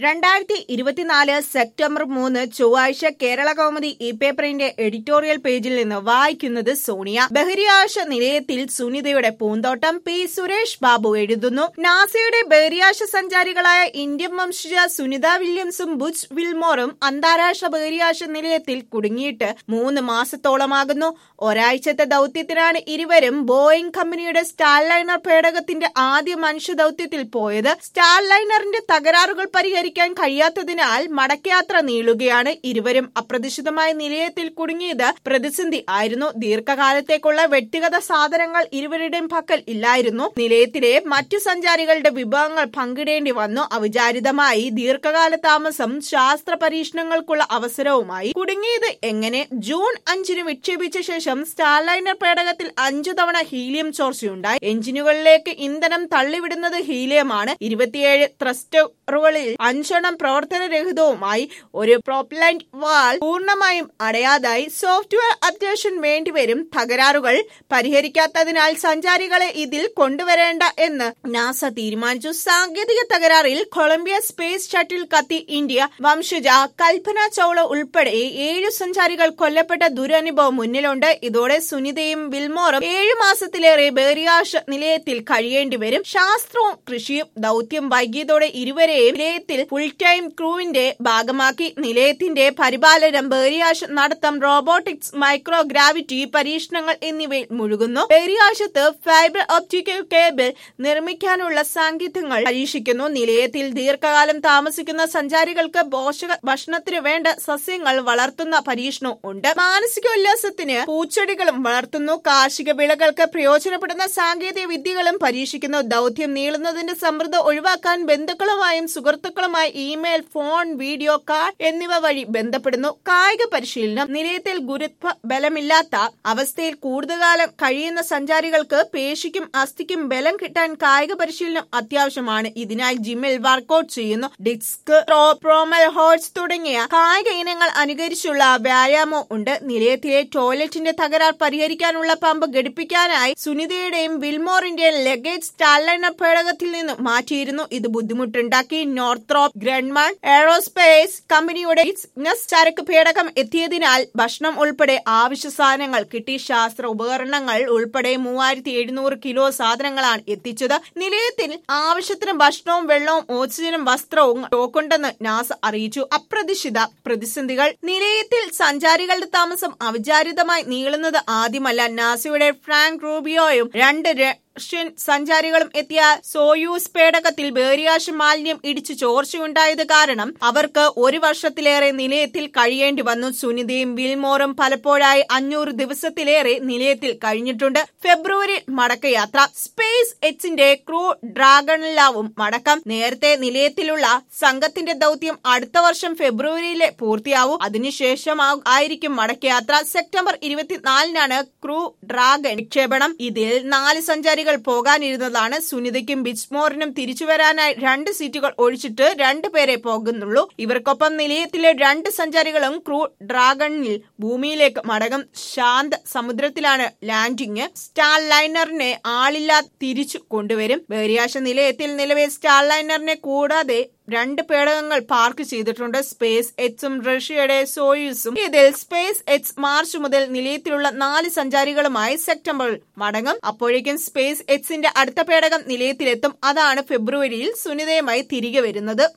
രണ്ടായിരത്തി ഇരുപത്തിനാല് സെപ്റ്റംബർ മൂന്ന് ചൊവ്വാഴ്ച കേരള കൗമുദി ഇ പേപ്പറിന്റെ എഡിറ്റോറിയൽ പേജിൽ നിന്ന് വായിക്കുന്നത് സോണിയ ബഹിരിയാശ നിലയത്തിൽ സുനിതയുടെ പൂന്തോട്ടം പി സുരേഷ് ബാബു എഴുതുന്നു നാസയുടെ ബഹിരിയാശ സഞ്ചാരികളായ ഇന്ത്യൻ വംശജ സുനിത വില്യംസും ബുച്ച് വിൽമോറും അന്താരാഷ്ട്ര ബഹിരിയാശ നിലയത്തിൽ കുടുങ്ങിയിട്ട് മൂന്ന് മാസത്തോളമാകുന്നു ഒരാഴ്ചത്തെ ദൌത്യത്തിനാണ് ഇരുവരും ബോയിങ് കമ്പനിയുടെ സ്റ്റാർ ലൈനർ പേടകത്തിന്റെ ആദ്യ മനുഷ്യ ദൌത്യത്തിൽ പോയത് സ്റ്റാർ ലൈനറിന്റെ തകരാറുകൾ പരിഹരിക്കാൻ കഴിയാത്തതിനാൽ മടക്കയാത്ര നീളുകയാണ് ഇരുവരും അപ്രതീക്ഷിതമായ നിലയത്തിൽ കുടുങ്ങിയത് പ്രതിസന്ധി ആയിരുന്നു ദീർഘകാലത്തേക്കുള്ള വ്യക്തിഗത സാധനങ്ങൾ ഇരുവരുടെയും പക്കൽ ഇല്ലായിരുന്നു നിലയത്തിലെ മറ്റു സഞ്ചാരികളുടെ വിഭവങ്ങൾ പങ്കിടേണ്ടി വന്നു അവിചാരിതമായി ദീർഘകാല താമസം ശാസ്ത്ര പരീക്ഷണങ്ങൾക്കുള്ള അവസരവുമായി കുടുങ്ങിയത് എങ്ങനെ ജൂൺ അഞ്ചിന് വിക്ഷേപിച്ച ശേഷം സ്റ്റാർലൈനർ പേടകത്തിൽ അഞ്ചു തവണ ഹീലിയം ചോർച്ചയുണ്ടായി എഞ്ചിനുകളിലേക്ക് ഇന്ധനം തള്ളിവിടുന്നത് ഹീലിയമാണ് ഇരുപത്തിയേഴ് ത്രസ്റ്ററുകളിൽ അഞ്ചെണ്ണം പ്രവർത്തനരഹിതവുമായി ഒരു പ്രോപ്ലൈന്റ് വാൾ പൂർണ്ണമായും അടയാതായി സോഫ്റ്റ്വെയർ അപ്ഡേഷൻ വേണ്ടിവരും തകരാറുകൾ പരിഹരിക്കാത്തതിനാൽ സഞ്ചാരികളെ ഇതിൽ കൊണ്ടുവരേണ്ട എന്ന് നാസ തീരുമാനിച്ചു സാങ്കേതിക തകരാറിൽ കൊളംബിയ സ്പേസ് ഷട്ടിൽ കത്തി ഇന്ത്യ വംശജ കൽപ്പന ചൗള ഉൾപ്പെടെ ഏഴു സഞ്ചാരികൾ കൊല്ലപ്പെട്ട ദുരനുഭവം മുന്നിലുണ്ട് ഇതോടെ സുനിതയും വിൽമോറും ഏഴു മാസത്തിലേറെ ബേറിയാഷ് നിലയത്തിൽ കഴിയേണ്ടി വരും ശാസ്ത്രവും കൃഷിയും ദൌത്യം വൈകിയതോടെ ഇരുവരെയും നിലയത്തിൽ ഫുൾ ടൈം ക്രൂവിന്റെ ഭാഗമാക്കി നിലയത്തിന്റെ പരിപാലനം ബേറിയാഷ് നടത്തം റോബോട്ടിക്സ് മൈക്രോ ഗ്രാവിറ്റി പരീക്ഷണങ്ങൾ എന്നിവയിൽ മുഴുകുന്നു ബേറിയാശത്ത് ഫൈബർ ഒപ്റ്റിക്കൽ കേബിൾ നിർമ്മിക്കാനുള്ള സാങ്കേതികങ്ങൾ പരീക്ഷിക്കുന്നു നിലയത്തിൽ ദീർഘകാലം താമസിക്കുന്ന സഞ്ചാരികൾക്ക് പോഷക ഭക്ഷണത്തിന് വേണ്ട സസ്യങ്ങൾ വളർത്തുന്ന പരീക്ഷണവും ഉണ്ട് മാനസികോല്ലാസത്തിന് പൂച്ചെടികളും വളർത്തുന്നു കാർഷിക വിളകൾക്ക് പ്രയോജനപ്പെടുന്ന സാങ്കേതിക വിദ്യകളും പരീക്ഷിക്കുന്നു ദൗത്യം നീളുന്നതിന്റെ സമൃദ്ധ ഒഴിവാക്കാൻ ബന്ധുക്കളുമായും സുഹൃത്തുക്കളുമായി ഇമെയിൽ ഫോൺ വീഡിയോ കാൾ എന്നിവ വഴി ബന്ധപ്പെടുന്നു കായിക പരിശീലനം നിലയത്തിൽ ഗുരുത്വ ബലമില്ലാത്ത അവസ്ഥയിൽ കൂടുതൽ കാലം കഴിയുന്ന സഞ്ചാരികൾക്ക് പേശിക്കും അസ്ഥിക്കും ബലം കിട്ടാൻ കായിക പരിശീലനം അത്യാവശ്യമാണ് ഇതിനായി ജിമ്മിൽ വർക്കൗട്ട് ചെയ്യുന്നു ഡിസ്ക് പ്രോമൽ ഹോഴ്സ് തുടങ്ങിയ കായിക ഇനങ്ങൾ അനുകരിച്ചുള്ള വ്യായാമം ഉണ്ട് നിലയത്തിലെ ടോയ്ലറ്റിന്റെ തകരാർ പരിഹരിക്കാനുള്ള പമ്പ് ഘടിപ്പിക്കാനായി സുനിതയുടെയും വിൽമോറിന്റെയും ലഗേജ് സ്റ്റാർലൈനർ പേടകത്തിൽ നിന്ന് മാറ്റിയിരുന്നു ഇത് ബുദ്ധിമുട്ടുണ്ടാക്കി നോർത്രോപ്പ് ഗ്രൺമാൻ എയറോസ്പേസ് കമ്പനിയുടെ ഇഗ്നസ് ചരക്ക് പേടകം എത്തിയതിനാൽ ഭക്ഷണം ഉൾപ്പെടെ ആവശ്യ സാധനങ്ങൾ കിട്ടി ശാസ്ത്ര ഉപകരണങ്ങൾ ഉൾപ്പെടെ മൂവായിരത്തി എഴുന്നൂറ് കിലോ സാധനങ്ങളാണ് എത്തിച്ചത് നിലയത്തിൽ ആവശ്യത്തിന് ഭക്ഷണവും വെള്ളവും ഓക്സിജനും വസ്ത്രവും സ്റ്റോക്കുണ്ടെന്ന് നാസ അറിയിച്ചു അപ്രതീക്ഷിത പ്രതിസന്ധികൾ നിലയത്തിൽ സഞ്ചാരികളുടെ താമസം അവിചാരിതമായി നീളുന്നത് ആദ്യമല്ല നാസയുടെ ഫ്രാങ്ക് റൂബിയോയും രണ്ട് റഷ്യൻ സഞ്ചാരികളും എത്തിയ സോയൂസ് പേടകത്തിൽ ബേരിയാശ മാലിന്യം ഇടിച്ചു ചോർച്ചയുണ്ടായത് കാരണം അവർക്ക് ഒരു വർഷത്തിലേറെ നിലയത്തിൽ കഴിയേണ്ടി വന്നു സുനിതയും വിൽമോറും പലപ്പോഴായി അഞ്ഞൂറ് ദിവസത്തിലേറെ നിലയത്തിൽ കഴിഞ്ഞിട്ടുണ്ട് ഫെബ്രുവരി മടക്കയാത്ര സ്പേസ് എച്ചിന്റെ ക്രൂ ഡ്രാഗണിലാവും മടക്കം നേരത്തെ നിലയത്തിലുള്ള സംഘത്തിന്റെ ദൗത്യം അടുത്ത വർഷം ഫെബ്രുവരിയിലെ പൂർത്തിയാവും അതിനുശേഷം ആയിരിക്കും മടക്കയാത്ര സെപ്റ്റംബർ ഇരുപത്തിനാലിനാണ് ക്രൂ ഡ്രാഗൺ വിക്ഷേപണം ഇതിൽ നാല് സഞ്ചാരികൾ പോകാനിരുന്നതാണ് സുനിതയ്ക്കും ബിച്ച്മോറിനും തിരിച്ചു വരാനായി രണ്ട് സീറ്റുകൾ ഒഴിച്ചിട്ട് രണ്ടു പേരെ പോകുന്നുള്ളൂ ഇവർക്കൊപ്പം നിലയത്തിലെ രണ്ട് സഞ്ചാരികളും ക്രൂ ഡ്രാഗണിൽ ഭൂമിയിലേക്ക് മടങ്ങും ശാന്ത സമുദ്രത്തിലാണ് ലാൻഡിംഗ് സ്റ്റാർ ലൈനറിനെ ആളില്ലാ തിരിച്ചു കൊണ്ടുവരും ബേരിയാശ നിലയത്തിൽ നിലവിൽ സ്റ്റാർ ലൈനറിനെ കൂടാതെ രണ്ട് പേടകങ്ങൾ പാർക്ക് ചെയ്തിട്ടുണ്ട് സ്പേസ് എച്ചും റഷ്യയുടെ സോയൂസും ഇതിൽ സ്പേസ് എച്ച് മാർച്ച് മുതൽ നിലയത്തിലുള്ള നാല് സഞ്ചാരികളുമായി സെപ്റ്റംബറിൽ മടങ്ങും അപ്പോഴേക്കും സ്പേസ് എച്ചിന്റെ അടുത്ത പേടകം നിലയത്തിലെത്തും അതാണ് ഫെബ്രുവരിയിൽ സുനിതയുമായി തിരികെ വരുന്നത്